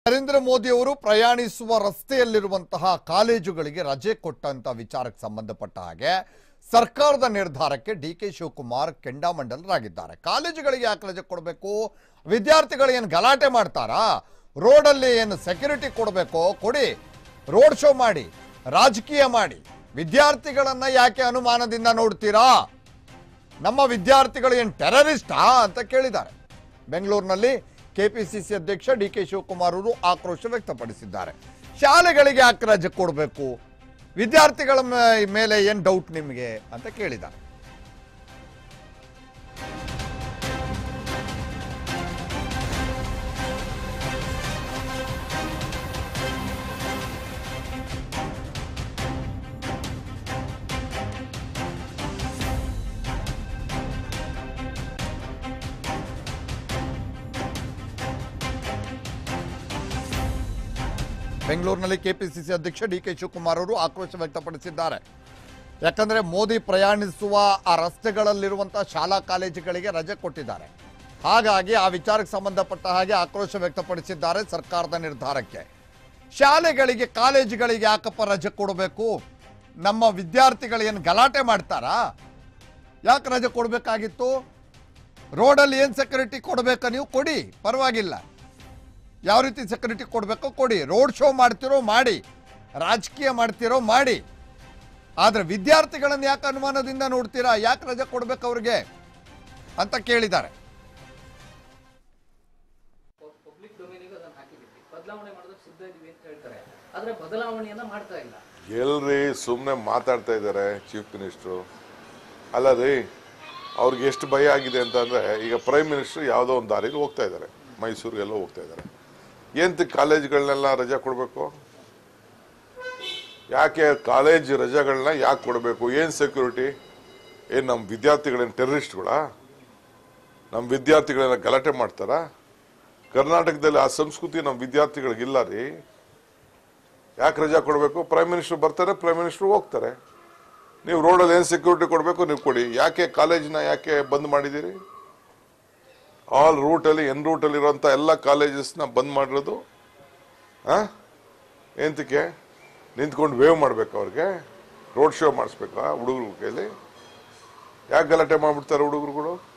ನರೇಂದ್ರ ಮೋದಿ ಅವರು ಪ್ರಯಾಣಿಸುವ ರಸ್ತೆಯಲ್ಲಿರುವಂತಹ ಕಾಲೇಜುಗಳಿಗೆ ರಜೆ ಕೊಟ್ಟಂತ ವಿಚಾರಕ್ಕೆ ಸಂಬಂಧಪಟ್ಟ ಹಾಗೆ ಸರ್ಕಾರದ ನಿರ್ಧಾರಕ್ಕೆ ಡಿ ಕೆ ಶಿವಕುಮಾರ್ ಕೆಂಡಾಮಂಡಲರಾಗಿದ್ದಾರೆ ಕಾಲೇಜುಗಳಿಗೆ ಯಾಕೆ ರಜೆ ಕೊಡಬೇಕು ವಿದ್ಯಾರ್ಥಿಗಳು ಏನು ಗಲಾಟೆ ಮಾಡ್ತಾರಾ ರೋಡಲ್ಲಿ ಏನು ಸೆಕ್ಯೂರಿಟಿ ಕೊಡಬೇಕೋ ಕೊಡಿ ರೋಡ್ ಶೋ ಮಾಡಿ ರಾಜಕೀಯ ಮಾಡಿ ವಿದ್ಯಾರ್ಥಿಗಳನ್ನ ಯಾಕೆ ಅನುಮಾನದಿಂದ ನೋಡ್ತೀರಾ ನಮ್ಮ ವಿದ್ಯಾರ್ಥಿಗಳು ಏನು ಟೆರರಿಸ್ಟಾ ಅಂತ ಕೇಳಿದ್ದಾರೆ ಬೆಂಗಳೂರಿನಲ್ಲಿ ಕೆಪಿಸಿಸಿ ಅಧ್ಯಕ್ಷ ಡಿ ಕೆ ಶಿವಕುಮಾರ್ ಅವರು ಆಕ್ರೋಶ ವ್ಯಕ್ತಪಡಿಸಿದ್ದಾರೆ ಶಾಲೆಗಳಿಗೆ ಯಾಕೆ ರಜೆ ಕೊಡಬೇಕು ವಿದ್ಯಾರ್ಥಿಗಳ ಮೇ- ಮೇಲೆ ಏನು ಡೌಟ್ ನಿಮಗೆ ಅಂತ ಕೇಳಿದ್ದಾರೆ ಬೆಂಗಳೂರಿನಲ್ಲಿ ಕೆಪಿಸಿಸಿ ಅಧ್ಯಕ್ಷ ಡಿ ಕೆ ಶಿವಕುಮಾರ್ ಅವರು ಆಕ್ರೋಶ ವ್ಯಕ್ತಪಡಿಸಿದ್ದಾರೆ ಯಾಕಂದ್ರೆ ಮೋದಿ ಪ್ರಯಾಣಿಸುವ ಆ ರಸ್ತೆಗಳಲ್ಲಿರುವಂತಹ ಶಾಲಾ ಕಾಲೇಜುಗಳಿಗೆ ರಜೆ ಕೊಟ್ಟಿದ್ದಾರೆ ಹಾಗಾಗಿ ಆ ವಿಚಾರಕ್ಕೆ ಸಂಬಂಧಪಟ್ಟ ಹಾಗೆ ಆಕ್ರೋಶ ವ್ಯಕ್ತಪಡಿಸಿದ್ದಾರೆ ಸರ್ಕಾರದ ನಿರ್ಧಾರಕ್ಕೆ ಶಾಲೆಗಳಿಗೆ ಕಾಲೇಜುಗಳಿಗೆ ಯಾಕಪ್ಪ ರಜೆ ಕೊಡಬೇಕು ನಮ್ಮ ವಿದ್ಯಾರ್ಥಿಗಳು ಏನು ಗಲಾಟೆ ಮಾಡ್ತಾರಾ ಯಾಕೆ ರಜೆ ಕೊಡಬೇಕಾಗಿತ್ತು ರೋಡಲ್ಲಿ ಏನು ಸೆಕ್ಯೂರಿಟಿ ಕೊಡಬೇಕಾ ನೀವು ಕೊಡಿ ಪರವಾಗಿಲ್ಲ ಯಾವ ರೀತಿ ಸೆಕ್ಯೂರಿಟಿ ಕೊಡಬೇಕೋ ಕೊಡಿ ರೋಡ್ ಶೋ ಮಾಡ್ತಿರೋ ಮಾಡಿ ರಾಜಕೀಯ ಮಾಡ್ತಿರೋ ಮಾಡಿ ಆದರೆ ವಿದ್ಯಾರ್ಥಿಗಳನ್ನು ಯಾಕೆ ಅನುಮಾನದಿಂದ ನೋಡ್ತೀರಾ ಯಾಕೆ ರಜೆ ಕೊಡ್ಬೇಕು ಅವ್ರಿಗೆ ಅಂತ ಕೇಳಿದ್ದಾರೆ ಪಬ್ಲಿಕ್ ಡೊಮೇನಿಗೆ ಅದನ್ನ ಹಾಕಿದ್ದೀವಿ ಬದಲಾವಣೆ ಮಾಡೋದಕ್ಕೆ ಸಿದ್ಧ ಇದೀವಿ ಅಂತ ಹೇಳ್ತಾರೆ ಆದ್ರೆ ಬದಲಾವಣೆಯನ್ನ ಮಾಡ್ತಾ ಇಲ್ಲ ಎಲ್ರಿ ಸುಮ್ಮನೆ ಮಾತಾಡ್ತಾ ಇದ್ದಾರೆ ಚೀಫ್ ಮಿನಿಸ್ಟ್ರು ಅಲ್ಲ ರೀ ಅವ್ರಿಗೆ ಎಷ್ಟು ಭಯ ಆಗಿದೆ ಅಂತಂದ್ರೆ ಈಗ ಪ್ರೈಮ್ ಮಿನಿಸ್ಟರ್ ಯಾವುದೋ ಒಂದು ದಾರಿಲಿ ಹೋಗ್ತಾ ಇದ್ದಾರೆ ಮೈಸೂರಿಗೆಲ್ಲ ಹೋಗ್ತಾ ಇದ್ದಾರೆ ಎಂತ ಕಾಲೇಜ್ಗಳನ್ನೆಲ್ಲ ರಜೆ ಕೊಡಬೇಕು ಯಾಕೆ ಕಾಲೇಜ್ ರಜೆಗಳನ್ನ ಯಾಕೆ ಕೊಡಬೇಕು ಏನು ಸೆಕ್ಯೂರಿಟಿ ಏನು ನಮ್ಮ ವಿದ್ಯಾರ್ಥಿಗಳೇನು ಟೆರರಿಸ್ಟ್ಗಳಾ ನಮ್ಮ ವಿದ್ಯಾರ್ಥಿಗಳೆಲ್ಲ ಗಲಾಟೆ ಮಾಡ್ತಾರಾ ಕರ್ನಾಟಕದಲ್ಲಿ ಆ ಸಂಸ್ಕೃತಿ ನಮ್ಮ ವಿದ್ಯಾರ್ಥಿಗಳಿಗಿಲ್ಲ ರೀ ಯಾಕೆ ರಜಾ ಕೊಡಬೇಕು ಪ್ರೈಮ್ ಮಿನಿಸ್ಟರ್ ಬರ್ತಾರೆ ಪ್ರೈಮ್ ಮಿನಿಸ್ಟರ್ ಹೋಗ್ತಾರೆ ನೀವು ರೋಡಲ್ಲಿ ಏನು ಸೆಕ್ಯೂರಿಟಿ ಕೊಡಬೇಕು ನೀವು ಕೊಡಿ ಯಾಕೆ ಕಾಲೇಜ್ನ ಯಾಕೆ ಬಂದ್ ಮಾಡಿದ್ದೀರಿ ಆಲ್ ರೂಟಲ್ಲಿ ಎನ್ ರೂಟಲ್ಲಿ ಇರೋಂಥ ಎಲ್ಲ ಕಾಲೇಜಸ್ನ ಬಂದ್ ಮಾಡಿರೋದು ಆ ಎಂತಕ್ಕೆ ನಿಂತ್ಕೊಂಡು ವೇವ್ ಮಾಡ್ಬೇಕು ಅವ್ರಿಗೆ ರೋಡ್ ಶೋ ಮಾಡಿಸ್ಬೇಕಾ ಹುಡುಗರ ಕೈಲಿ ಯಾಕೆ ಗಲಾಟೆ ಮಾಡ್ಬಿಡ್ತಾರೆ ಹುಡುಗರುಗಳು